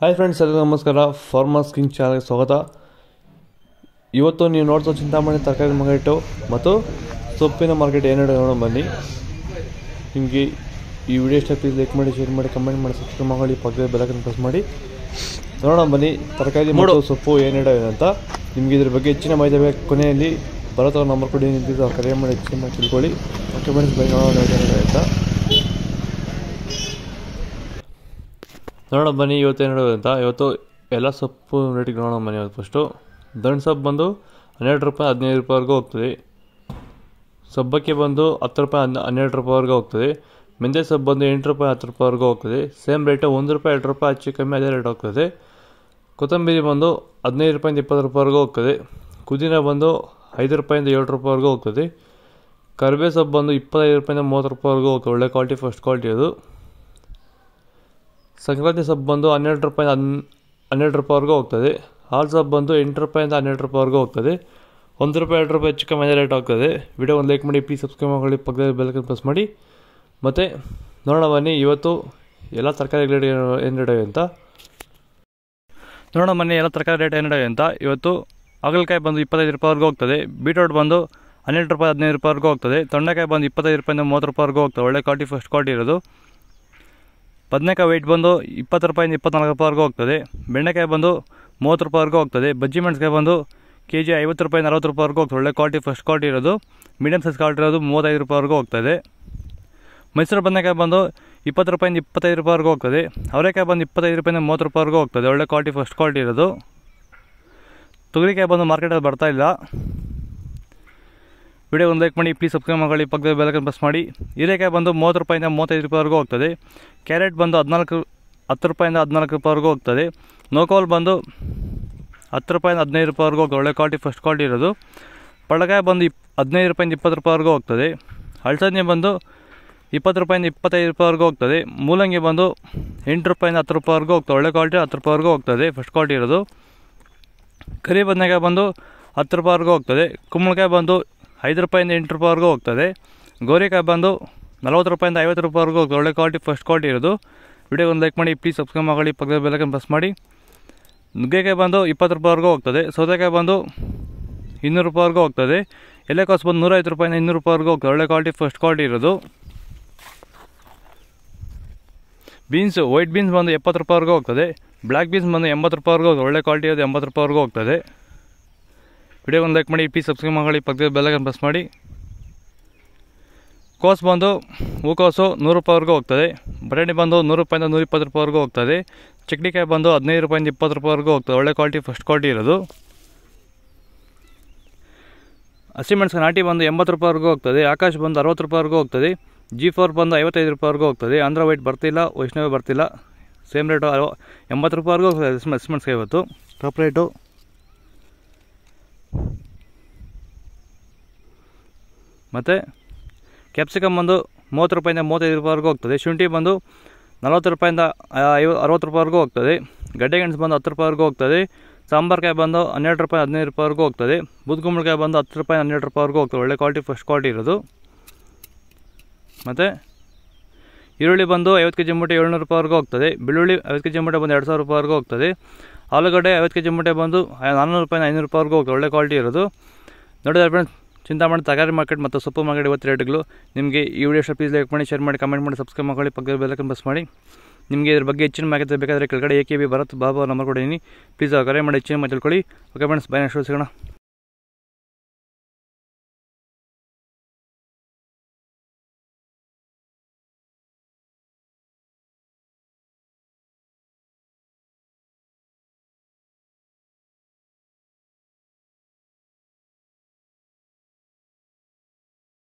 hi friends ಎಲ್ಲರಿಗೂ ನಮಸ್ಕಾರ farmers king ಚಾನಲ್ಗೆ ಸ್ವಾಗತ ಇವತ್ತು ನೀವು ನೋಡ್ತಾ ಚಿಂತಾಮಣಿ ತರಕಾರಿ ಮಾರ್ಕೆಟು ಮತ್ತು ಸೊಪ್ಪಿನ ಮಾರ್ಕೆಟ್ ಏನು ನೋಡೋಣ ಬನ್ನಿ ನಿಮಗೆ ಈ ವಿಡಿಯೋ ಇಷ್ಟ ಪ್ಲೀಸ್ ಲೈಕ್ ಮಾಡಿ ಶೇರ್ ಮಾಡಿ ಕಮೆಂಟ್ ಮಾಡಿ ಸಬ್ಸ್ಕ್ರೈಬ್ ಮಾಡಿ ಪಕ್ಕದ ಬೆಲಕನ್ನು ಪ್ರೆಸ್ ಮಾಡಿ ನೋಡೋಣ ಬನ್ನಿ ತರಕಾರಿ ಮತ್ತು ಸೊಪ್ಪು ಏನು ಇದಾವೆ ಅಂತ ನಿಮಗೆ ಇದ್ರ ಬಗ್ಗೆ ಹೆಚ್ಚಿನ ಮಾಹಿತಿ ಬೇಕು ಕೊನೆಯಲ್ಲಿ ಬರೋ ನಂಬರ್ ಕೊಡಿ ನಿಂತಿದ್ದು ಕರೆ ಮಾಡಿ ಹೆಚ್ಚಿನ ಮಾಹಿತಿ ತಿಳ್ಕೊಳ್ಳಿ ಓಕೆ ಫ್ರೆಂಡ್ಸ್ ಬೈ ನೋಡೋಣ ಏನಿದೆ ಅಂತ ನೋಡೋಣ ಬನ್ನಿ ಇವತ್ತು ಏನು ಅಂತ ಇವತ್ತು ಎಲ್ಲ ಸೊಪ್ಪು ರೇಟಿಗೆ ನೋಡೋಣ ಬನ್ನಿ ಇವತ್ತು ಫಸ್ಟು ದಂಡು ಸೊಪ್ಪು ಬಂದು ಹನ್ನೆರಡು ರೂಪಾಯಿ ಹದಿನೈದು ರೂಪಾಯಿವರೆಗೂ ಹೋಗ್ತದೆ ಸಬ್ಬಕ್ಕಿ ಬಂದು ಹತ್ತು ರೂಪಾಯಿ ಹನ್ನ ಹನ್ನೆರಡು ರೂಪಾಯಿವರೆಗೂ ಹೋಗ್ತದೆ ಮೆಂತ್ಯ ಸೊಪ್ಪು ಬಂದು ಎಂಟು ರೂಪಾಯಿ ಹತ್ತು ರೂಪಾಯಿವರೆಗೂ ಹೋಗ್ತದೆ ಸೇಮ್ ರೇಟು ಒಂದು ರೂಪಾಯಿ ಎರಡು ರೂಪಾಯಿ ಹೆಚ್ಚು ಕಮ್ಮಿ ಅದೇ ರೇಟ್ ಹೋಗ್ತದೆ ಕೊತ್ತಂಬರಿ ಬಂದು ಹದಿನೈದು ರೂಪಾಯಿಂದ ಇಪ್ಪತ್ತು ರೂಪಾಯಿವರೆಗೂ ಹೋಗ್ತದೆ ಪುದೀನ ಬಂದು ಐದು ರೂಪಾಯಿಂದ ಏಳು ರೂಪಾಯಿವರೆಗೂ ಹೋಗ್ತದೆ ಕರಿಬೇ ಸೊಪ್ಪು ಬಂದು ಇಪ್ಪತ್ತೈದು ರೂಪಾಯಿಂದ ಮೂವತ್ತು ರೂಪಾಯಿವರೆಗೂ ಹೋಗ್ತದೆ ಒಳ್ಳೆ ಕ್ವಾಲಿಟಿ ಫಸ್ಟ್ ಕ್ವಾಲಿಟಿ ಅದು ಸಂಕ್ರಾಂತಿ ಸೊಪ್ಪು ಬಂದು ಹನ್ನೆರಡು ರೂಪಾಯಿ ಹನ್ ಹನ್ನೆರಡು ರೂಪಾಯಿವರೆಗೂ ಹೋಗ್ತದೆ ಹಾಲು ಸೊಪ್ಪು ಬಂದು ಎಂಟು ರೂಪಾಯಿಂದ ಹನ್ನೆರಡು ರೂಪಾಯಿವರೆಗೂ ಹೋಗ್ತದೆ ಒಂದು ರೂಪಾಯಿ ಎರಡು ರೂಪಾಯಿ ಹೆಚ್ಚು ಕಮ್ಮಿ ರೇಟ್ ಹೋಗ್ತದೆ ವಿಡಿಯೋ ಒಂದು ಲೈಕ್ ಮಾಡಿ ಪ್ಲೀಸ್ ಸಬ್ಸ್ಕ್ರೈಬ್ ಮಾಡಿ ಪಕ್ಕದಲ್ಲಿ ಬೆಲ್ಕನ್ನು ಪ್ರೆಸ್ ಮಾಡಿ ಮತ್ತು ನೋಡೋಣ ಬನ್ನಿ ಇವತ್ತು ಎಲ್ಲ ತರಕಾರಿ ರೇಟ್ ಏನು ರೇಟ್ ಅಂತ ನೋಡೋಣ ಬನ್ನಿ ಎಲ್ಲ ತರಕಾರಿ ರೇಟ್ ಏನು ರೇಟ್ ಅಂತ ಇವತ್ತು ಹಾಗಲಕಾಯಿ ಬಂದು ಇಪ್ಪತ್ತೈದು ರೂಪಾಯಿವರೆಗೂ ಹೋಗ್ತದೆ ಬೀಟ್ರೋಟ್ ಬಂದು ಹನ್ನೆರಡು ರೂಪಾಯಿ ಹದಿನೈದು ರೂಪಾಯಿವರೆಗೂ ಹೋಗ್ತದೆ ತೊಂಡೆಕಾಯಿ ಬಂದು ಇಪ್ಪತ್ತೈದು ರೂಪಾಯಿಂದ ಮೂವತ್ತು ರೂಪಾಯಿವರೆಗೂ ಹೋಗ್ತದೆ ಒಳ್ಳೆ ಕ್ವಾಲಿಟಿ ಫಸ್ಟ್ ಕ್ವಾಲಿಟಿ ಇರೋದು ಬದನೆಕಾಯಿ ವೆಯ್ಟ್ ಬಂದು ಇಪ್ಪತ್ತು ರೂಪಾಯಿಂದ ಇಪ್ಪತ್ನಾಲ್ಕು ರೂಪಾಯಿವರೆಗೂ ಹೋಗ್ತದೆ ಬೆಂಡೆಕಾಯಿ ಬಂದು ಮೂವತ್ತು ರೂಪಾಯಿವರೆಗೂ ಹೋಗ್ತದೆ ಬಜ್ಜಿ ಮೆಣಸಿಕಾಯಿ ಬಂದು ಕೆ ಜಿ ಐವತ್ತು ರೂಪಾಯಿಂದ ಅರವತ್ತು ರೂಪಾಯಿವರೆಗೂ ಹೋಗ್ತದೆ ಒಳ್ಳೆ ಕ್ವಾಲಿಟಿ ಫಸ್ಟ್ ಕ್ವಾಲಿಟಿ ಇರೋದು ಮೀಡಿಯಮ್ ಸೈಜ್ ಕ್ವಾಲಿಟಿ ಇರೋದು ಮೂವತ್ತೈದು ರೂಪಾಯಿವರೆಗೂ ಹೋಗ್ತದೆ ಮೈಸೂರು ಬದನೆಕಾಯಿ ಬಂದು ಇಪ್ಪತ್ತು ರೂಪಾಯಿಂದ ಇಪ್ಪತ್ತೈದು ರೂಪಾಯಿವರೆಗೂ ಹೋಗ್ತದೆ ಅವರೆಕಾಯಿ ಬಂದು ಇಪ್ಪತ್ತೈದು ರೂಪಾಯಿಂದ ಮೂವತ್ತು ರೂಪಾಯಿವರೆಗೂ ಹೋಗ್ತದೆ ಒಳ್ಳೆ ಕ್ವಾಲಿಟಿ ಫಸ್ಟ್ ಕ್ವಾಲಿಟಿ ಇರೋದು ತೊಗರಿಕಾಯಿ ಬಂದು ಮಾರ್ಕೆಟಲ್ಲಿ ಬರ್ತಾ ಇಲ್ಲ ವಿಡಿಯೋ ಒಂದು ಲೈಕ್ ಮಾಡಿ ಪ್ಲೀಸ್ ಸಬ್ಸ್ಕ್ರೈಬ್ ಮಾಡಿ ಪಕ್ಕದ ಬೆಲಕನ್ನು ಪ್ರೆಸ್ ಮಾಡಿ ಹೀರೆಕಾಯಿ ಬಂದು ಮೂವತ್ತು ರೂಪಾಯಿಂದ ಮೂವತ್ತೈದು ರೂಪಾಯಿವರೆಗೂ ಹೋಗ್ತದೆ ಕ್ಯಾರೆಟ್ ಬಂದು ಹದಿನಾಲ್ಕು ಹತ್ತು ರೂಪಾಯಿಂದ ಹದಿನಾಲ್ಕು ರೂಪಾಯಿವರೆಗೂ ಹೋಗ್ತದೆ ನೋಕೋಲ್ ಬಂದು ಹತ್ತು ರೂಪಾಯಿಂದ ಹದಿನೈದು ರೂಪಾಯಿವರೆಗೂ ಹೋಗ್ತದೆ ಒಳ್ಳೆ ಕ್ವಾಲಿಟಿ ಫಸ್ಟ್ ಕ್ವಾಲಿಟಿ ಇರೋದು ಪಳ್ಳಕಾಯಿ ಬಂದು ಇಪ್ ಹದಿನೈದು ರೂಪಾಯಿಂದ ಇಪ್ಪತ್ತು ರೂಪಾಯಿವರೆಗೂ ಹೋಗ್ತದೆ ಹಳಸಂದಿ ಬಂದು ಇಪ್ಪತ್ತು ರೂಪಾಯಿಂದ ಇಪ್ಪತ್ತೈದು ರೂಪಾಯಿವರೆಗೂ ಹೋಗ್ತದೆ ಮೂಲಂಗಿ ಬಂದು ಎಂಟು ರೂಪಾಯಿಂದ ಹತ್ತು ರೂಪಾಯಿವರೆಗೂ ಹೋಗ್ತದೆ ಒಳ್ಳೆ ಕ್ವಾಲಿಟಿ ಹತ್ತು ರೂಪಾಯಿವರೆಗೂ ಹೋಗ್ತದೆ ಫಸ್ಟ್ ಕ್ವಾಲಿಟಿ ಇರೋದು ಕರಿ ಬದನೆಕಾಯಿ ಬಂದು ಹತ್ತು ರೂಪಾಯಿವರೆಗೂ ಹೋಗ್ತದೆ ಕುಂಬಳಕಾಯಿ ಬಂದು ಐದು ರೂಪಾಯಿಂದ ಎಂಟು ರೂಪಾಯಿವರೆಗೂ ಹೋಗ್ತದೆ ಗೋರಿಕಾಯಿ ಬಂದು ನಲ್ವತ್ತು ರೂಪಾಯಿಂದ ಐವತ್ತು ರೂಪಾಯಿವರೆಗೂ ಹೋಗ್ತದೆ ಒಳ್ಳೆ ಕ್ವಾಲಿಟಿ ಫಸ್ಟ್ ಕ್ವಾಲಿಟಿ ಇರೋದು ವಿಡಿಯೋ ಒಂದು ಲೈಕ್ ಮಾಡಿ ಪ್ಲೀಸ್ ಸಬ್ಸ್ಕ್ರೈಬ್ ಮಾಡಿ ಪಕ್ಕದ ಬೆಲಕನ್ನು ಪ್ರೆಸ್ ಮಾಡಿ ನುಗ್ಗೆಕಾಯಿ ಬಂದು ಇಪ್ಪತ್ತು ರೂಪಾಯಿವರೆಗೂ ಹೋಗ್ತದೆ ಸೌತೆಕಾಯಿ ಬಂದು ಇನ್ನೂರು ರೂಪಾಯಿವರೆಗೂ ಹೋಗ್ತದೆ ಎಲೆಕೋಸು ಬಂದು ನೂರೈವತ್ತು ರೂಪಾಯಿಂದ ಇನ್ನೂರು ರೂಪಾಯಿವರೆಗೂ ಹೋಗ್ತದೆ ಒಳ್ಳೆ ಕ್ವಾಲಿಟಿ ಫಸ್ಟ್ ಕ್ವಾಲಿಟಿ ಇರೋದು ಬೀನ್ಸು ವೈಟ್ ಬೀನ್ಸ್ ಬಂದು ಎಪ್ಪತ್ತು ರೂಪಾಯಿವರೆಗೂ ಹೋಗ್ತದೆ ಬ್ಲ್ಯಾಕ್ ಬೀನ್ಸ್ ಬಂದು ಎಂಬತ್ತು ರೂಪಾಯಿವರೆಗೂ ಹೋಗ್ತದೆ ಒಳ್ಳೆ ಕ್ವಾಲಿಟಿ ಅದು ಎಂಬತ್ತು ರೂಪಾಯಿವರೆಗೂ ಹೋಗ್ತದೆ ವಿಡಿಯೋ ಒಂದು ಲೈಕ್ ಮಾಡಿ ಪ್ಲೀಸ್ ಸಬ್ಸ್ಕ್ರೈಬ್ ಮಾಡಿ ಪಕ್ಕದ ಬೆಲ್ಲಗನ್ನು ಪ್ರೆಸ್ ಮಾಡಿ ಕೋಸು ಬಂದು ಹೂಕೋಸು ನೂರು ರೂಪಾಯಿವರೆಗೂ ಹೋಗ್ತದೆ ಬಟಾಣಿ ಬಂದು ನೂರು ರೂಪಾಯಿಂದ ನೂರ ಇಪ್ಪತ್ತು ರೂಪಾಯಿವರೆಗೂ ಹೋಗ್ತದೆ ಚಟ್ನಿಕಾಯಿ ಬಂದು ಹದಿನೈದು ರೂಪಾಯಿಂದ ಇಪ್ಪತ್ತು ರೂಪಾಯಿವರೆಗೂ ಹೋಗ್ತದೆ ಒಳ್ಳೆ ಕ್ವಾಲಿಟಿ ಫಸ್ಟ್ ಕ್ವಾಲಿಟಿ ಇರೋದು ಹಸಿಮೆಣಸು ನಾಟಿ ಬಂದು ಎಂಬತ್ತು ರೂಪಾಯಿವರೆಗೂ ಹೋಗ್ತದೆ ಆಕಾಶ್ ಬಂದು ಅರವತ್ತು ರೂಪಾಯಿವರೆಗೂ ಹೋಗ್ತದೆ ಜಿ ಫೋರ್ ಬಂದು ಐವತ್ತೈದು ರೂಪಾಯಿವರೆಗೂ ಹೋಗ್ತದೆ ಆಂಧ್ರ ವೈಟ್ ಬರ್ತಿಲ್ಲ ವೈಷ್ಣವಿ ಬರ್ತಿಲ್ಲ ಸೇಮ್ ರೇಟು ಅರವ ಎಂಬತ್ತು ರೂಪಾಯಿವರೆಗೂ ಹೋಗ್ತದೆ ಹಸಿ ಹಸಿಮೆಣಸಿಗೆ ಇವತ್ತು ಟಾಪ್ ರೇಟು ಮತ್ತು ಕ್ಯಾಪ್ಸಿಕಮ್ ಬಂದು ಮೂವತ್ತು ರೂಪಾಯಿಂದ ಮೂವತ್ತೈದು ರೂಪಾಯಿವರೆಗೂ ಹೋಗ್ತದೆ ಶುಂಠಿ ಬಂದು ನಲ್ವತ್ತು ರೂಪಾಯಿಂದ ಐವ ಅರವತ್ತು ರೂಪಾಯಿವರೆಗೂ ಹೋಗ್ತದೆ ಗಡ್ಡೆಗೆಣಸು ಬಂದು ಹತ್ತು ರೂಪಾಯಿವರೆಗೂ ಹೋಗ್ತದೆ ಸಾಂಬಾರ್ಕಾಯಿ ಬಂದು ಹನ್ನೆರಡು ರೂಪಾಯಿ ಹದಿನೈದು ರೂಪಾಯಿವರೆಗೂ ಹೋಗ್ತದೆ ಬೂದ್ಗುಂಬಳಕಾಯಿ ಬಂದು ಹತ್ತು ರೂಪಾಯಿ ಹನ್ನೆರಡು ರೂಪಾಯಿವರೆಗೂ ಹೋಗ್ತದೆ ಒಳ್ಳೆ ಕ್ವಾಲಿಟಿ ಫಸ್ಟ್ ಕ್ವಾಲಿಟಿ ಇರೋದು ಮತ್ತು ಈರುಳ್ಳಿ ಬಂದು ಐವತ್ತು ಕೆ ಜಿ ಮೂಟೆ ಏಳ್ನೂರು ರೂಪಾಯಿವರೆಗೂ ಹೋಗ್ತದೆ ಬೆಳ್ಳುಳ್ಳಿ ಐವತ್ತು ಕೆ ಜಿ ಮೂಟೆ ಬಂದು ಎರಡು ಸಾವಿರ ರೂಪಾಯಿವರೆಗೂ ಹೋಗ್ತದೆ ಆಲೂಗಡ್ಡೆ ಐವತ್ತು ಕೆ ಜಿ ಮೂಟೆ ಬಂದು ನಾನ್ನೂರು ರೂಪಾಯಿ ಐನೂರು ರೂಪಾಯಿವರೆಗೂ ಹೋಗ್ತದೆ ಒಳ್ಳೆ ಕ್ವಾಲಿಟಿ ಇರೋದು ನೋಡಿದ್ರೆ ಫ್ರೆಂಡ್ಸ್ ಚಿಂತಾಮಣಿ ತರಕಾರಿ ಮಾರ್ಕೆಟ್ ಮತ್ತು ಸೊಪ್ಪು ಮಾರ್ಕೆಟ್ ಇವತ್ತು ರೇಟ್ಗಳು ನಿಮಗೆ ಈ ವಿಡಿಯೋ ಇಷ್ಟ ಪ್ಲೀಸ್ ಲೈಕ್ ಮಾಡಿ ಶೇರ್ ಮಾಡಿ ಕಮೆಂಟ್ ಮಾಡಿ ಸಬ್ಸ್ಕ್ರೈಬ್ ಮಾಡಿ ಪಕ್ಕದ ಬೆಲ್ಲಕ್ಕೆ ಬಸ್ ಮಾಡಿ ನಿಮಗೆ ಇದ್ರ ಬಗ್ಗೆ ಹೆಚ್ಚಿನ ಮಾಹಿತಿ ಬೇಕಾದರೆ ಕೆಳಗಡೆ A K B Bharat Baba number ಕೊಡಿದ್ದೀನಿ ಪ್ಲೀಸ್ ಕರೆ ಮಾಡಿ ಹೆಚ್ಚಿನ ಮಾಹಿತಿ ತಿಳ್ಕೊಳ್ಳಿ ಓಕೆ ಫ್ರೆಂಡ್ಸ್ ಬೈ ನೆಕ್ಸ್ಟ್ ಸಿಗೋಣ